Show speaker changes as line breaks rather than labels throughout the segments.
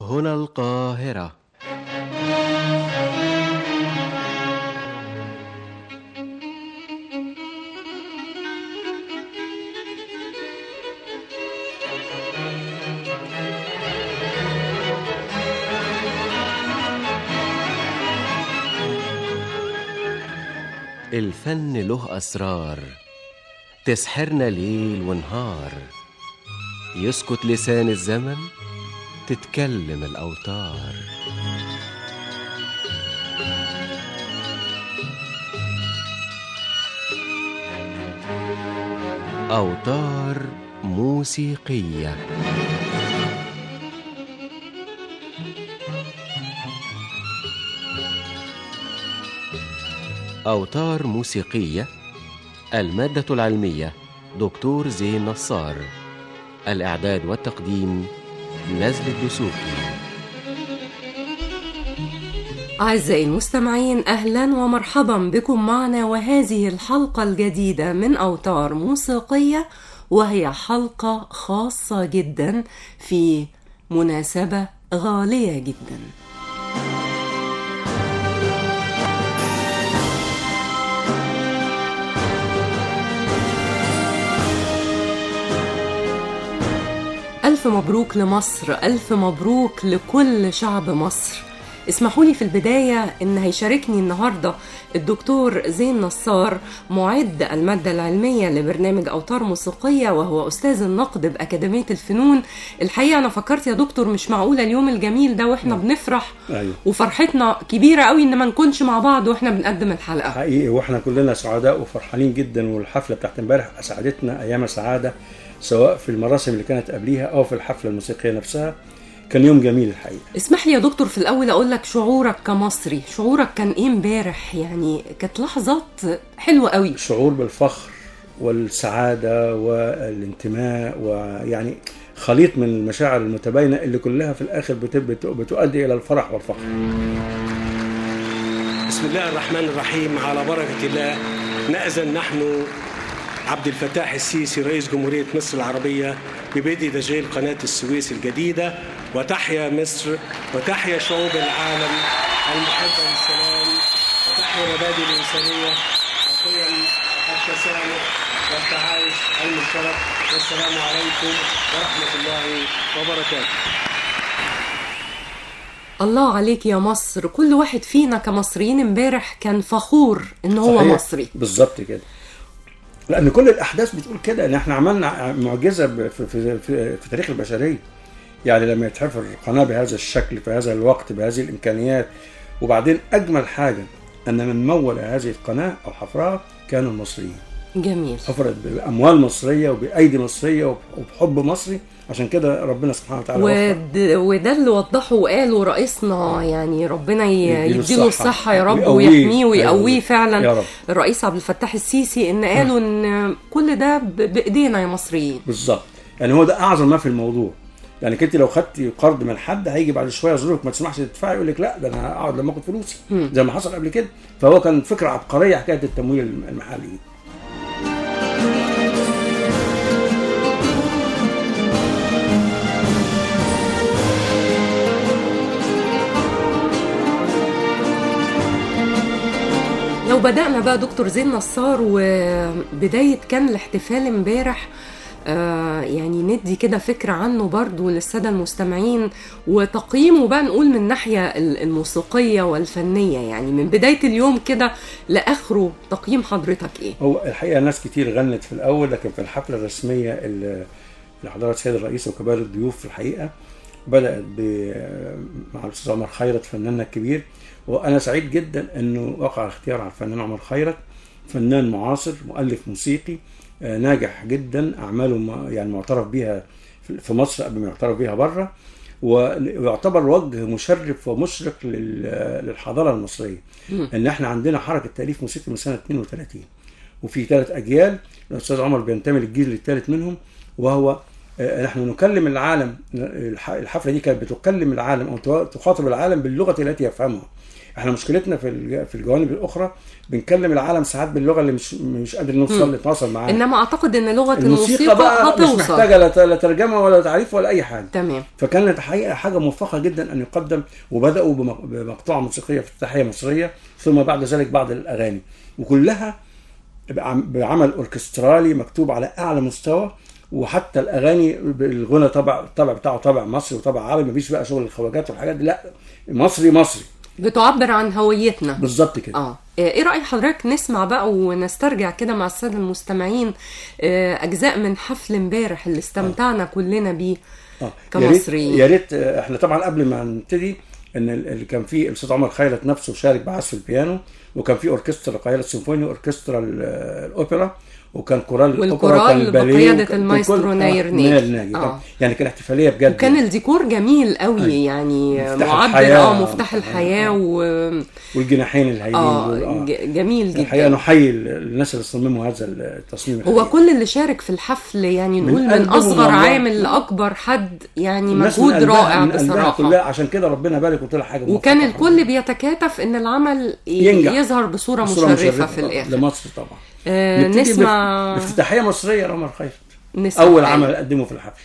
هنا القاهرة الفن له أسرار تسحرنا ليل ونهار يسكت لسان الزمن تتكلم الأوتار أوتار موسيقية أوتار موسيقية المادة العلمية دكتور زين نصار الإعداد والتقديم نزل الدسوقي
أعزائي المستمعين أهلا ومرحبا بكم معنا وهذه الحلقة الجديدة من أوتار موسيقية وهي حلقة خاصة جدا في مناسبة غالية جدا ألف مبروك لمصر ألف مبروك لكل شعب مصر اسمحوا لي في البداية إن هيشاركني النهاردة الدكتور زين نصار معد المادة العلمية لبرنامج أوتار موسيقية وهو أستاذ النقد بأكاديمية الفنون الحقيقة أنا فكرت يا دكتور مش معقولة اليوم الجميل ده وإحنا بنفرح
ايوه
وفرحتنا كبيرة قوي إن ما نكونش مع بعض وإحنا بنقدم الحلقة
حقيقي واحنا كلنا سعداء وفرحانين جدا والحفله بتاعت امبارح اسعدتنا ايام سعاده سواء في المراسم اللي كانت قبليها او في الحفله الموسيقيه نفسها كان يوم جميل الحقيقه
اسمح لي يا دكتور في الأول أقول لك شعورك كمصري شعورك كان إيه امبارح يعني كانت لحظات حلوة قوي
شعور بالفخر والسعاده والانتماء ويعني خليط من المشاعر المتباينه اللي كلها في الاخر بت- بت- بتؤدي الى الفرح والفخر
بسم الله الرحمن الرحيم على بركة الله نأذن نحن عبد الفتاح السيسي رئيس جمهورية مصر العربية ببدء تشغيل قناة السويس الجديدة وتحيا مصر وتحيا شعوب العالم المحبة للسلام وتحيا مبادئ الإنسانية وقيم التسامح والتعايش المشترك والسلام عليكم ورحمة الله وبركاته
الله عليك يا مصر كل واحد فينا كمصريين امبارح كان فخور ان هو
صحيح.
مصري
بالظبط كده لان كل الاحداث بتقول كده ان احنا عملنا معجزه ب- في, في, في, في تاريخ البشريه يعني لما يتحفر قناه بهذا الشكل في هذا الوقت بهذه الامكانيات وبعدين اجمل حاجه ان من مول هذه القناه او حفرها كانوا المصريين
جميل
حفرت باموال مصريه وبايدي مصريه وب- وبحب مصري عشان كده ربنا سبحانه وتعالى وفق.
ود... وده اللي وضحه وقاله رئيسنا يعني ربنا ي...
يديله
يديله
الصحة.
الصحة يا رب
ويقويه.
ويحميه ويقويه
أيوة.
فعلا
يا رب.
الرئيس عبد الفتاح السيسي ان قالوا ان كل ده ب... بايدينا يا مصريين
بالظبط يعني هو ده اعظم ما في الموضوع يعني انت لو خدتي قرض من حد هيجي بعد شويه ظروفك ما تسمحش تدفعي يقول لك لا ده انا هقعد لما اخد فلوسي زي ما حصل قبل كده فهو كان فكره عبقريه حكايه التمويل المحلي دي
لو بدأنا بقى دكتور زين نصار وبداية كان الاحتفال امبارح آه يعني ندي كده فكرة عنه برضو للسادة المستمعين وتقييمه بقى نقول من الناحية ال- الموسيقية والفنية يعني من بداية اليوم كده لآخره تقييم حضرتك ايه؟
هو الحقيقه ناس كتير غنت في الاول لكن في الحفله الرسميه اللي اللي حضرها السيد الرئيس وكبار الضيوف في الحقيقه بدات ب- مع الاستاذ عمر خيرت فناننا الكبير وانا سعيد جدا انه وقع اختيار على الفنان عمر خيرت فنان معاصر مؤلف موسيقي آه، ناجح جدا اعماله م- يعني معترف بيها في- في مصر قبل ما يعترف بيها بره ويعتبر وجه مشرف ومشرق لل- للحضاره المصريه ان احنا عندنا حركه تاليف موسيقي من سنه 32 وفي ثلاث اجيال الاستاذ عمر بينتمي للجيل الثالث منهم وهو آه، نحن نكلم العالم الح- الحفله دي كانت بتكلم العالم او تو- تخاطب العالم باللغه التي يفهمها احنا مشكلتنا في الج- في الجوانب الاخرى بنكلم العالم ساعات باللغه اللي مش مش قادر نوصل نتواصل معاها
انما اعتقد ان لغه
الموسيقى
الموسيقى
بقى مش
هتوصل
محتاجه لا ت- لا ترجمه ولا تعريف ولا اي حاجه
تمام
فكانت حقيقه حاجه موفقه جدا ان يقدم وبداوا بم- بمقطوعه موسيقيه افتتاحيه مصريه ثم بعد ذلك بعض الاغاني وكلها بعم- بعمل اوركسترالي مكتوب على اعلى مستوى وحتى الاغاني بالغنى طبع الطبع بتاعه طبع مصري وطبع عربي مفيش بقى شغل الخواجات والحاجات دي لا مصري مصري
بتعبر عن هويتنا
بالظبط كده
اه ايه راي حضرتك نسمع بقى ونسترجع كده مع الساده المستمعين آه، اجزاء من حفل امبارح اللي استمتعنا كلنا بيه
اه
كمصريين.
يا ريت- يا ريت آه، احنا طبعا قبل ما نبتدي ان ال- اللي كان فيه الاستاذ عمر خيرت نفسه شارك بعزف البيانو وكان في اوركسترا القاهره السيمفوني واوركسترا ال- الاوبرا وكان كورال الأوبرا
والكورال
وكان الباليه
بقيادة
وكان-
المايسترو
كل- آه،
ناير ناجي.
ناير ناجي
آه.
كان- يعني كان احتفاليه بجد
وكان الديكور جميل قوي يعني
مفتاح
معبر
الحياة.
اه مفتاح الحياه و
والجناحين الهايلين دول،
اه ج- جميل
الحقيقه
جدا
نحيي ال- الناس اللي صمموا هذا التصميم
هو
الحقيقي.
كل اللي شارك في الحفل يعني نقول من
قلبهم
اصغر
والله.
عامل لاكبر حد يعني
الناس من
مجهود
قلبها-
رائع
من قلبها
بصراحه
كلها عشان كده ربنا بارك وطلع حاجه
وكان
موفقة.
الكل بيتكاتف ان العمل ي-
ينجح.
يظهر بصوره
بصورة
مشرفه في الاخر
لمصر طبعا
آه
نبتدي
نسمع
باف- بافتتاحيه مصريه لعمر خيرت
نسمع
اول
حاجة.
عمل قدمه في الحفل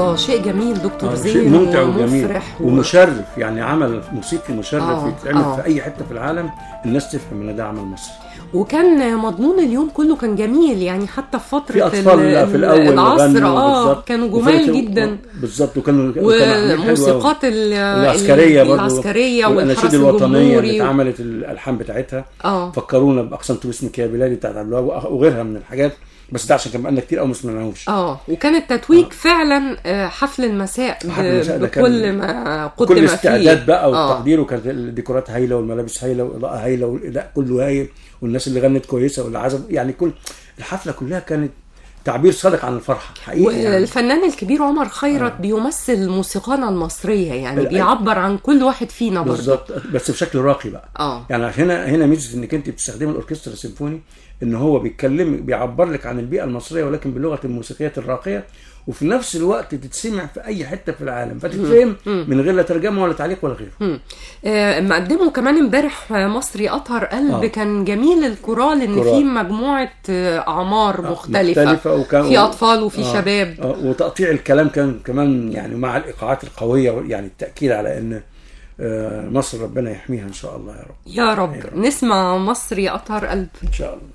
اه شيء جميل دكتور
آه،
زين
شيء ممتع وجميل
ومفرح و-
ومشرف يعني عمل موسيقي مشرف
آه،
يتعمل
آه.
في اي حته في العالم الناس تفهم ان ده عمل مصري
وكان مضمون اليوم كله كان جميل يعني حتى في فترة
في اطفال
ال-
في الاول
العصر
غنوا
اه
بالظبط.
كانوا
وفي-
جمال
في-
جدا
بالظبط وكانوا كانوا عاملين حلو أوي.
وموسيقات ال-
العسكريه برضه
العسكريه
والاناشيد
والحرس
الوطنيه اللي
الجمهوري
اتعملت الالحان بتاعتها
اه
فكرونا باقسام تونس مكيا بلالي بتاعت عبد الوهاب وأخ- وغيرها من الحاجات بس ده عشان كان بقالنا كتير قوي ما سمعناهوش
اه وكان التتويج فعلا آه، حفل المساء ب-
حفل المساء ده كان
بكل ما قدم
كل
فيه
استعداد بقى
آه.
والتقدير وكانت الديكورات هايله والملابس هايله والاضاءه هايله والاداء كله هايل والناس اللي غنت كويسه واللي عزف يعني كل الحفله كلها كانت تعبير صادق عن الفرحه حقيقي يعني.
والفنان الكبير عمر خيرت بيمثل موسيقانا المصريه يعني
ال-
بيعبر عن كل واحد فينا برضه
بالظبط بس بشكل راقي بقى
اه
يعني هنا هنا ميزه انك انت بتستخدمي الاوركسترا السيمفوني ان هو بيتكلم بيعبر لك عن البيئه المصريه ولكن بلغه الموسيقيات الراقيه وفي نفس الوقت تتسمع في اي حته في العالم فتتفهم من غير لا ترجمه ولا تعليق ولا غيره
مم. آه، مقدمه كمان امبارح آه، مصري اطهر قلب
آه.
كان جميل الكورال ان
كورال.
فيه مجموعه آه، اعمار مختلفه,
مختلفة وكان
في اطفال وفي
آه.
شباب
آه، وتقطيع الكلام كان كمان يعني مع الايقاعات القويه يعني التاكيد على ان آه، مصر ربنا يحميها ان شاء الله يا رب
يا رب
يا رب.
نسمع مصري اطهر قلب
ان شاء الله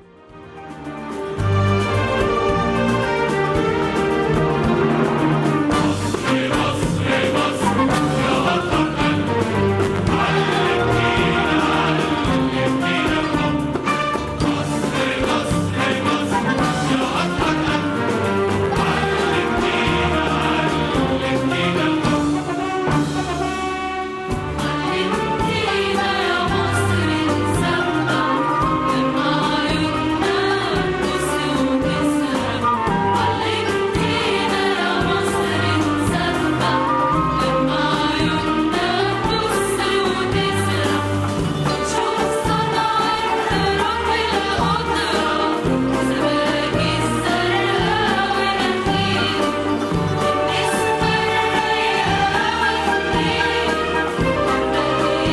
علمتينا يا مصر نسمع لما عيوننا تبص وتسرح علمتينا يا مصر نسمع لما عيوننا تبص وتسرح نشوف صنعة روح القدرة سماك الزرقاء ونخيل النسمة الرايقة والطير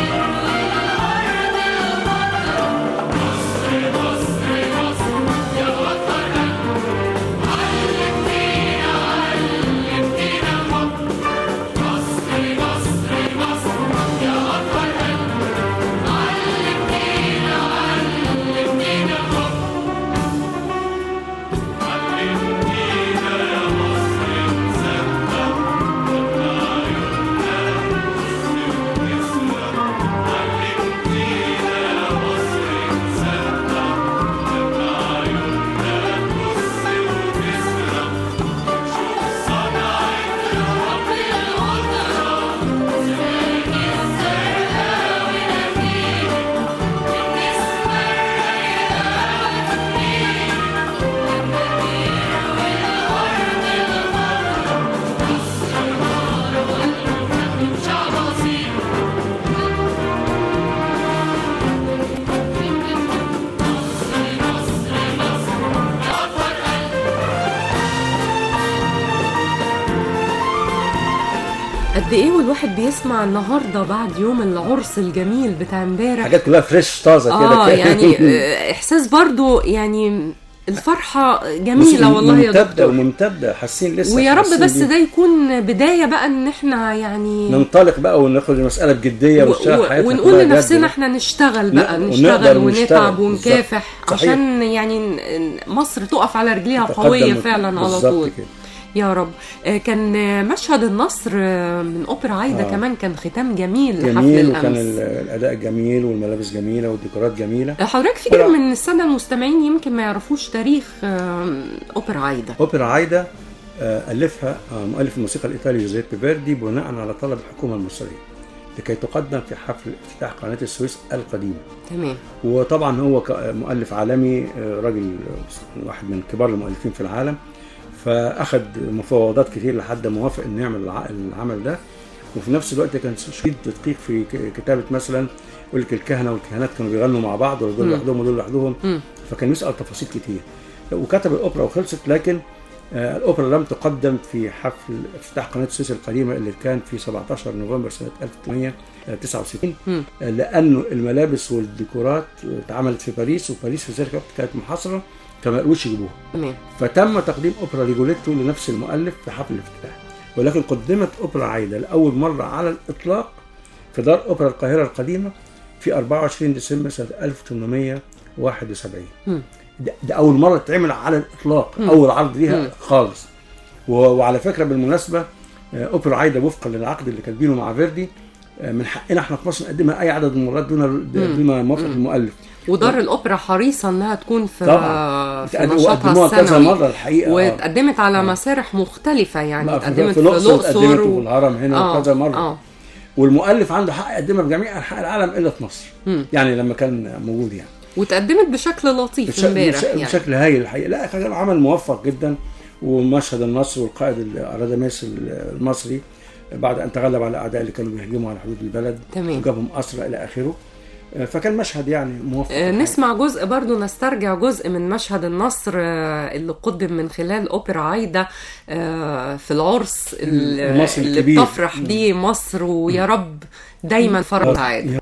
قد ايه والواحد بيسمع النهارده بعد يوم العرس الجميل بتاع امبارح
حاجات كلها فريش طازه كده
اه
كده.
يعني آه، احساس برضو يعني الفرحه
موسيقى
جميله والله يا
ممتدة
دكتور
وممتده حاسين لسه
ويا رب
حاسين
بس
بيه.
ده يكون بدايه بقى ان احنا يعني
ننطلق بقى وناخد المساله بجديه
و-
ونشتغل
و-
حياتنا
ونقول
كلها جد
لنفسنا
بقى.
احنا نشتغل بقى
ن-
نشتغل
ونقدر
ونتعب
ونشتغل.
ونكافح
بالظبط.
عشان يعني ن- مصر تقف على رجليها
تقدم
قويه
وت-
فعلا على
بالظبط
طول
كده.
يا رب آه، كان آه، مشهد النصر آه، من اوبرا عايده
آه.
كمان كان ختام جميل لحفل
جميل وكان
الامس
ال- الاداء جميل والملابس جميله والديكورات جميله
حضرتك في كده من الساده المستمعين يمكن ما يعرفوش تاريخ آه، اوبرا عايده
اوبرا عايده آه، الفها آه، مؤلف الموسيقى الايطالي جوزيبي فيردي بناء على طلب الحكومه المصريه لكي تقدم في حفل افتتاح قناه السويس القديمه
تمام
وطبعا هو ك- مؤلف عالمي آه، راجل آه، واحد من كبار المؤلفين في العالم فاخذ مفاوضات كتير لحد ما وافق انه يعمل الع- العمل ده وفي نفس الوقت كان شديد تدقيق في ك- كتابه مثلا يقول لك الكهنه والكهنات كانوا بيغنوا مع بعض ودول
مم.
لوحدهم ودول لوحدهم
مم.
فكان يسال تفاصيل كتير وكتب الاوبرا وخلصت لكن آه، الاوبرا لم تقدم في حفل افتتاح قناه السويس القديمه اللي كان في 17 نوفمبر سنه 1869
مم.
آه، لانه الملابس والديكورات اتعملت في باريس وباريس في ذلك الوقت كانت محاصره فما قدروش يجيبوها
تمام
فتم تقديم اوبرا ريجوليتو لنفس المؤلف في حفل الافتتاح ولكن قدمت اوبرا عايده لاول مره على الاطلاق في دار اوبرا القاهره القديمه في 24 ديسمبر سنه 1871
مم.
ده, ده اول مره تتعمل على الاطلاق اول عرض ليها خالص و- وعلى فكره بالمناسبه آه، اوبرا عايده وفقا للعقد اللي كاتبينه مع فيردي آه، من حقنا احنا في مصر نقدمها اي عدد من المرات دون دون موافقه المؤلف
ودار الاوبرا حريصه انها تكون في
طبعا
في نشاطها
وقدموها كذا
السنوي
مره الحقيقه آه.
واتقدمت على مسارح مختلفه يعني
لا، في-
اتقدمت
في
في
الأقصر
الاقصر
اتقدمت
و-
وفي الهرم هنا
آه،
كذا مرة.
اه
والمؤلف عنده حق يقدمها في جميع انحاء العالم الا في مصر
مم.
يعني لما كان موجود يعني
واتقدمت بشكل لطيف
بش-
امبارح
بش-
يعني
بشكل هايل الحقيقه لا كان عمل موفق جدا ومشهد النصر والقائد الارادميس المصري بعد ان تغلب على الاعداء اللي كانوا بيهجموا على حدود البلد
تمام.
وجابهم اسرى الى اخره آه، فكان مشهد يعني موفق
آه، نسمع جزء برضو نسترجع جزء من مشهد النصر آه، اللي قدم من خلال أوبرا عايدة آه، في العرس ال-
المصري
اللي
الكبير.
بتفرح بيه مصر ويا رب دايما فرح سعادة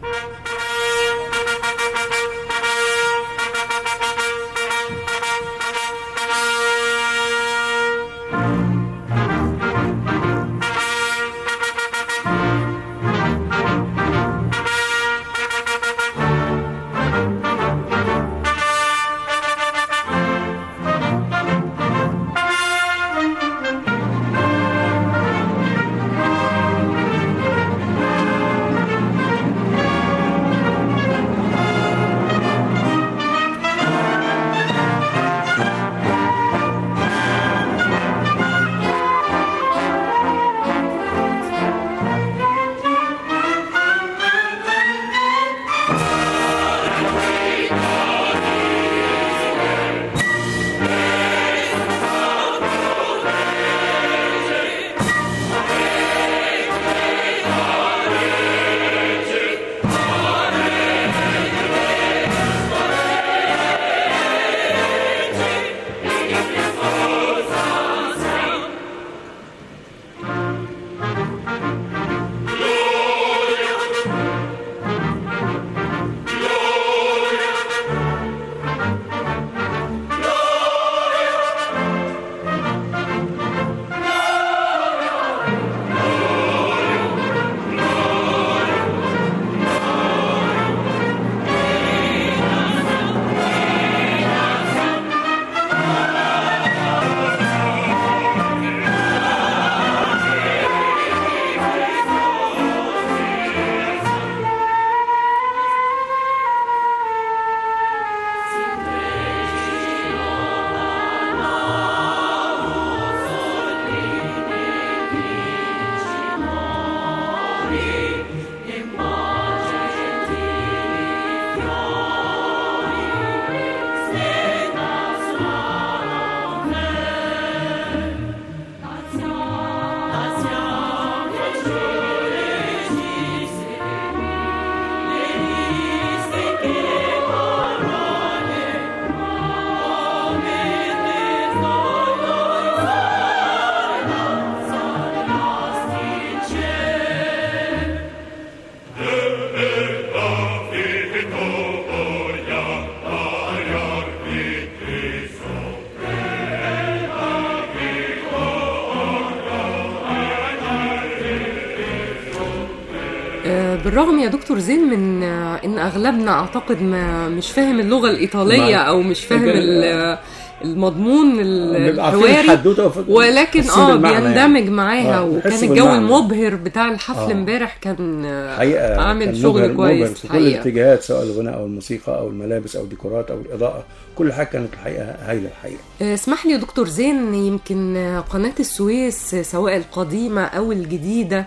آه، بالرغم يا دكتور زين من آه، ان اغلبنا اعتقد ما مش فاهم اللغه الايطاليه
ما-
او مش فاهم
بيبقى-
ال- المضمون
بيبقى عارفين
الحواري
الحدوته وف-
ولكن
حاسين
اه
بالمعنى يعني.
بيندمج معاها
آه،
وكان
بيحسوا
الجو
بالمعنى.
المبهر بتاع الحفل
آه.
امبارح كان آه،
حقيقه
عامل
كان
شغل
مبهر- مبهر
كويس
في كل
الحقيقه
الاتجاهات سواء الغناء او الموسيقى او الملابس او الديكورات او الاضاءه كل حاجه كانت الحقيقه هايله الحقيقه
آه، اسمح لي يا دكتور زين يمكن آه، قناة السويس آه، سواء القديمة أو الجديدة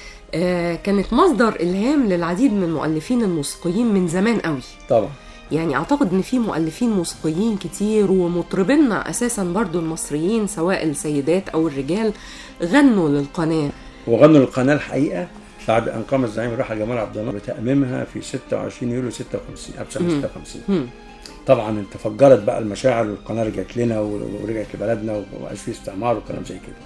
آه، كانت مصدر إلهام للعديد من المؤلفين الموسيقيين من زمان قوي
طبعا
يعني أعتقد إن في مؤلفين موسيقيين كتير ومطربينا أساسا برضو المصريين سواء السيدات أو الرجال غنوا للقناة
وغنوا القناه الحقيقه بعد ان قام الزعيم الراحل جمال عبد الناصر بتأميمها في 26 يوليو 56 1956
مم.
طبعا تفجرت بقى المشاعر والقناه رجعت لنا ورجعت لبلدنا ومبقاش فيه استعمار وكلام زي كده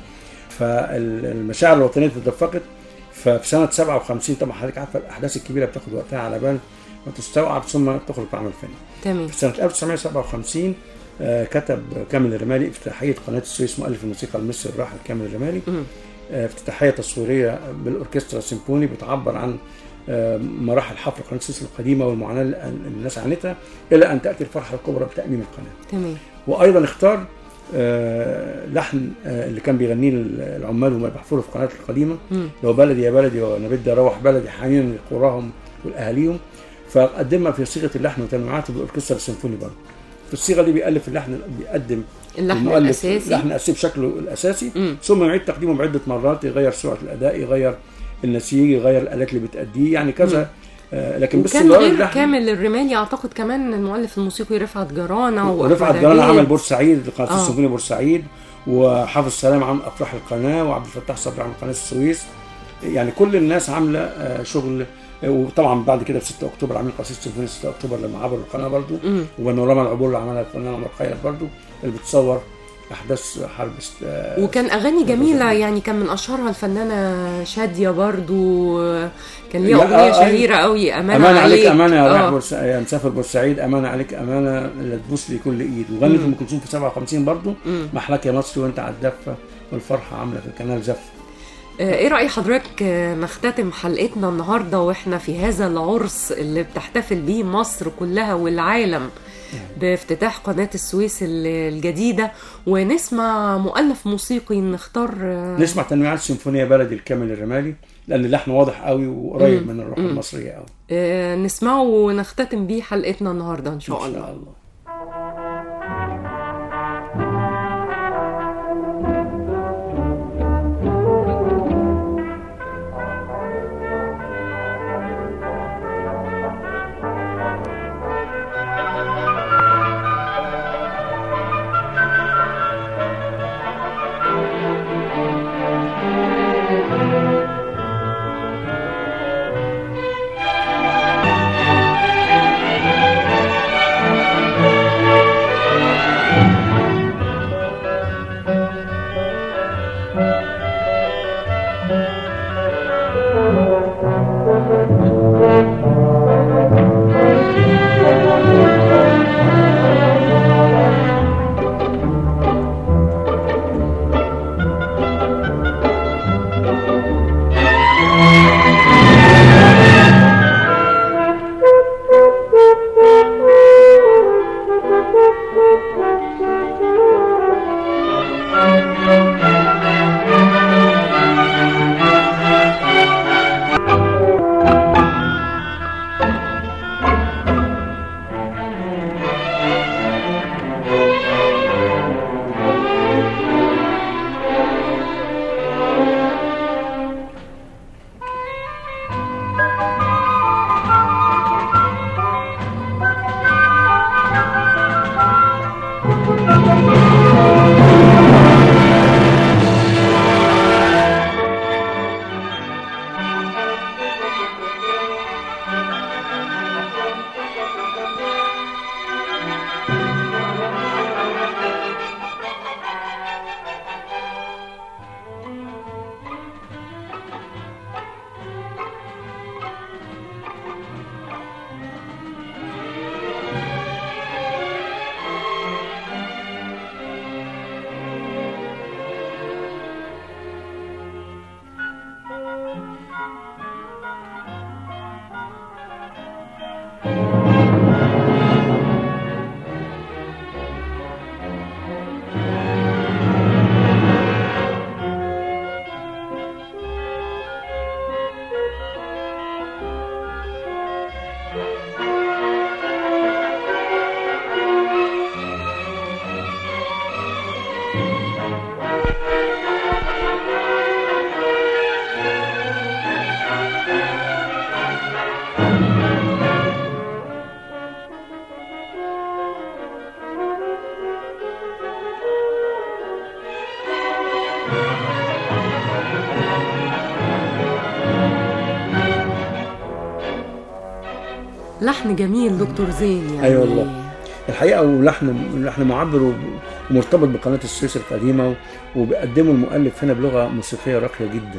فالمشاعر الوطنيه تدفقت ففي سنه 57 طبعا حضرتك عارفه الاحداث الكبيره بتاخد وقتها على بال ما تستوعب ثم تخرج في عمل فني
تمام
في سنه 1957 آه، كتب كامل الرمالي افتتاحيه قناه السويس مؤلف الموسيقى المصري الراحل كامل الرمالي آه، افتتاحيه تصويريه بالاوركسترا السيمفوني بتعبر عن آه، مراحل حفر قناه السويس القديمه والمعاناه اللي الناس عانتها الى ان تاتي الفرحه الكبرى بتاميم القناه.
تمام
وايضا اختار آه، لحن آه، اللي كان بيغنيه العمال وهم بيحفروا في القناه القديمه
مم.
لو بلدي يا بلدي وانا بدي اروح بلدي حنينا لقراهم والاهاليهم فقدمها في صيغه اللحن وتنويعاته بالاوركسترا السيمفوني برضه. في الصيغه دي بيالف اللحن بيقدم
اللحن
المؤلف
الاساسي
اللحن الاساسي بشكله الاساسي
مم.
ثم يعيد تقديمه بعده مرات يغير سرعه الاداء يغير النسيج يغير الالات اللي بتاديه يعني كذا آه لكن بس
وكان
اللي هو
غير
اللحن-
كامل الرمالي اعتقد كمان المؤلف الموسيقي رفعت جرانه
ورفعت
وأحمد
جلال
عبيد.
عمل بورسعيد قناه
آه.
السيمفونيه بورسعيد وحافظ سلام عن افراح القناه وعبد الفتاح صبري عن قناه السويس يعني كل الناس عامله آه، شغل آه، وطبعا بعد كده في 6 اكتوبر عاملين قصيده سيمفونيه 6 اكتوبر لما عبروا القناه برضو
مم.
وبانوراما العبور اللي عملها الفنان عمر خيرت برضو اللي بتصور احداث حرب است- آه،
وكان اغاني جميله يعني كان من اشهرها الفنانه شاديه برضو كان ليها
لا،
اغنيه
آه، آه.
شهيره قوي امانه,
امانه عليك امانه يا رايح
آه.
بورسعيد يا مسافر بورسعيد امانه عليك امانه لا تبوس لي كل ايد وغنت ام كلثوم في 57 برضو
مم.
محلاك يا مصري وانت على الدفه والفرحه عامله في الكنال زفه
آه، ايه رأي حضرتك آه، نختتم حلقتنا النهاردة واحنا في هذا العرس اللي بتحتفل بيه مصر كلها والعالم بافتتاح قناة السويس ال- الجديدة ونسمع مؤلف موسيقي نختار آه،
نسمع تنويعات سيمفونيه بلدي الكامل الرمالي لان اللحن واضح قوي وقريب
مم.
من الروح
مم.
المصريه قوي
آه، نسمعه ونختتم بيه حلقتنا النهاردة إن شاء
ان
الله
شاء الله
لحن جميل دكتور زين يعني
أيوة والله. الحقيقه ولحن لحن معبر ومرتبط بقناه السويس القديمه وبيقدمه المؤلف هنا بلغه موسيقيه راقيه جدا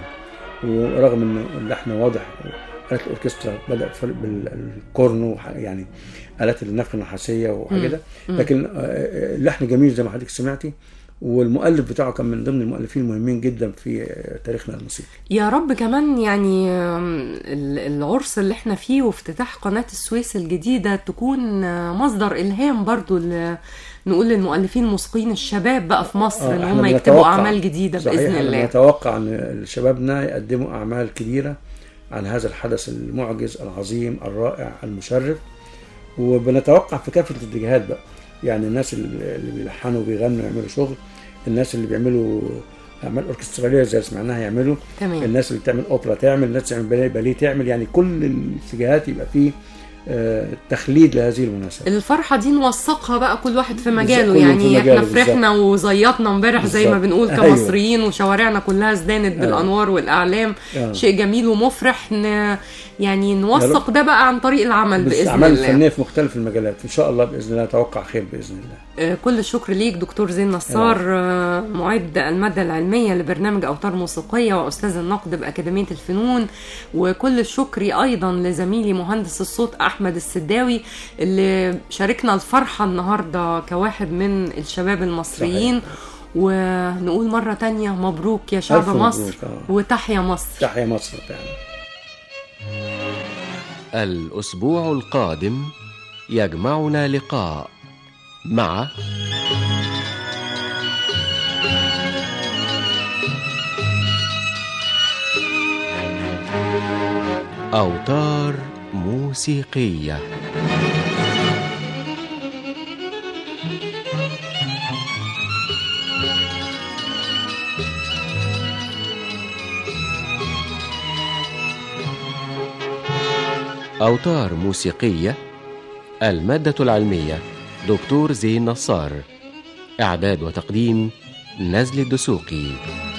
ورغم ان اللحن واضح آلة الاوركسترا بدأ بالكورن وح- يعني الات النفخ النحاسيه وحاجه لكن آه، آه، اللحن جميل زي ما حضرتك سمعتي والمؤلف بتاعه كان من ضمن المؤلفين المهمين جدا في آه، تاريخنا الموسيقي
يا رب كمان يعني آم، ال- العرس اللي احنا فيه وافتتاح قناة السويس الجديدة تكون آه، مصدر إلهام برضو ل- نقول للمؤلفين الموسيقيين الشباب بقى في مصر
آه،
ان
إحنا
هم يكتبوا
بنتوقع-
أعمال جديدة
صحيح
بإذن
احنا
الله
نتوقع ان شبابنا يقدموا اعمال كبيره عن هذا الحدث المعجز العظيم الرائع المشرف وبنتوقع في كافه الاتجاهات بقى يعني الناس اللي اللي بيلحنوا وبيغنوا يعملوا شغل الناس اللي بيعملوا اعمال اوركستراليه زي اللي سمعناها يعملوا
تمام
الناس اللي بتعمل اوبرا تعمل الناس اللي تعمل باليه باليه تعمل يعني كل الاتجاهات يبقى فيه آه، تخليد لهذه المناسبه
الفرحة دي نوثقها بقى كل واحد في مجاله
كله في
يعني
مجاله
احنا فرحنا وزيطنا امبارح زي ما
بالظبط.
بنقول
أيوة.
كمصريين وشوارعنا كلها ازدانت بالانوار والاعلام
آه.
شيء جميل ومفرح ن... يعني نوثق ده بقى عن طريق العمل باذن
الاعمال
الله
الفنيه في مختلف المجالات ان شاء الله باذن الله اتوقع خير باذن الله
آه، كل الشكر ليك دكتور زين نصار آه، معد المادة العلمية لبرنامج أوتار موسيقية وأستاذ النقد بأكاديمية الفنون وكل الشكر أيضا لزميلي مهندس الصوت أحمد السداوي اللي شاركنا الفرحة النهاردة كواحد من الشباب المصريين ونقول مرة تانية مبروك يا شعب
ألف مبروك،
مصر
آه.
وتحيا مصر
تحيا مصر فعلا
الأسبوع القادم يجمعنا لقاء مع أوتار موسيقية أوتار موسيقية المادة العلمية دكتور زين نصار إعداد وتقديم نزل الدسوقي